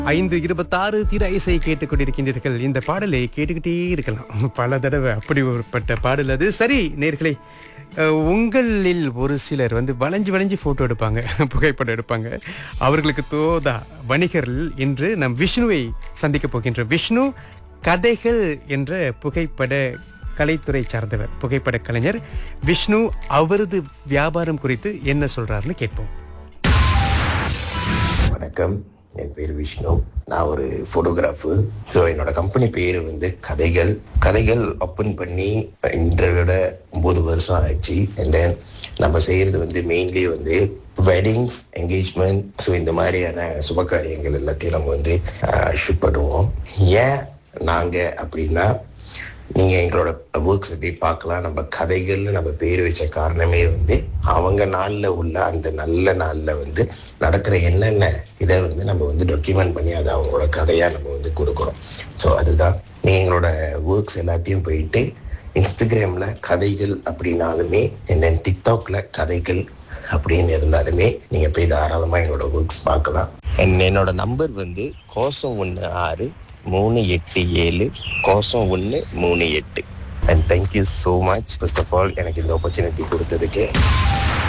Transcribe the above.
ஐந்து இருபத்தாறு திர இசை கேட்டுக் கொண்டிருக்கின்றீர்கள் இந்த பாடலை கேட்டுக்கிட்டே இருக்கலாம் பல தடவை அப்படி ஒருப்பட்ட பாடல் அது சரி நேர்களே அஹ், உங்களில் ஒரு சிலர் வந்து வளைஞ்சு வளைஞ்சு போட்டோ எடுப்பாங்க புகைப்படம் எடுப்பாங்க அவர்களுக்கு தோதா வணிகர்கள் என்று நம் விஷ்ணுவை சந்திக்க போகின்ற விஷ்ணு கதைகள் என்ற புகைப்பட கலைத்துறை சார்ந்தவர் புகைப்பட கலைஞர் விஷ்ணு அவரது வியாபாரம் குறித்து என்ன சொல்றாருன்னு கேட்போம் வணக்கம் என் பேர் விஷ்ணு நான் ஒரு ஃபோட்டோகிராஃபு ஸோ என்னோட கம்பெனி பேர் வந்து கதைகள் கதைகள் ஓப்பன் பண்ணி இன்றை விட ஒம்பது வருஷம் ஆயிடுச்சு அண்ட் தென் நம்ம செய்கிறது வந்து மெயின்லி வந்து வெட்டிங்ஸ் என்கேஜ்மெண்ட் ஸோ இந்த மாதிரியான சுப காரியங்கள் எல்லாத்தையும் நம்ம வந்து ஷூட் பண்ணுவோம் ஏன் நாங்கள் அப்படின்னா நீங்கள் எங்களோட ஒர்க்ஸை போய் பார்க்கலாம் நம்ம கதைகள்னு நம்ம பேர் வச்ச காரணமே வந்து அவங்க நாளில் உள்ள அந்த நல்ல நாளில் வந்து நடக்கிற என்னென்ன இதை வந்து நம்ம வந்து டாக்குமெண்ட் பண்ணி அதை அவங்களோட கதையாக நம்ம வந்து கொடுக்குறோம் ஸோ அதுதான் நீங்கள் எங்களோட ஒர்க்ஸ் எல்லாத்தையும் போயிட்டு இன்ஸ்டாகிராமில் கதைகள் அப்படின்னாலுமே and then டிக்டாக்ல கதைகள் அப்படின்னு இருந்தாலுமே நீங்கள் போய் தாராளமாக எங்களோட ஒர்க்ஸ் பார்க்கலாம் And என்னோட நம்பர் வந்து கோசம் ஒன்று ஆறு மூணு எட்டு ஏழு கோசம் ஒன்று மூணு எட்டு and thank you so much first of all எனக்கு இந்த ஆப்பர்ச்சுனிட்டி கொடுத்ததுக்கு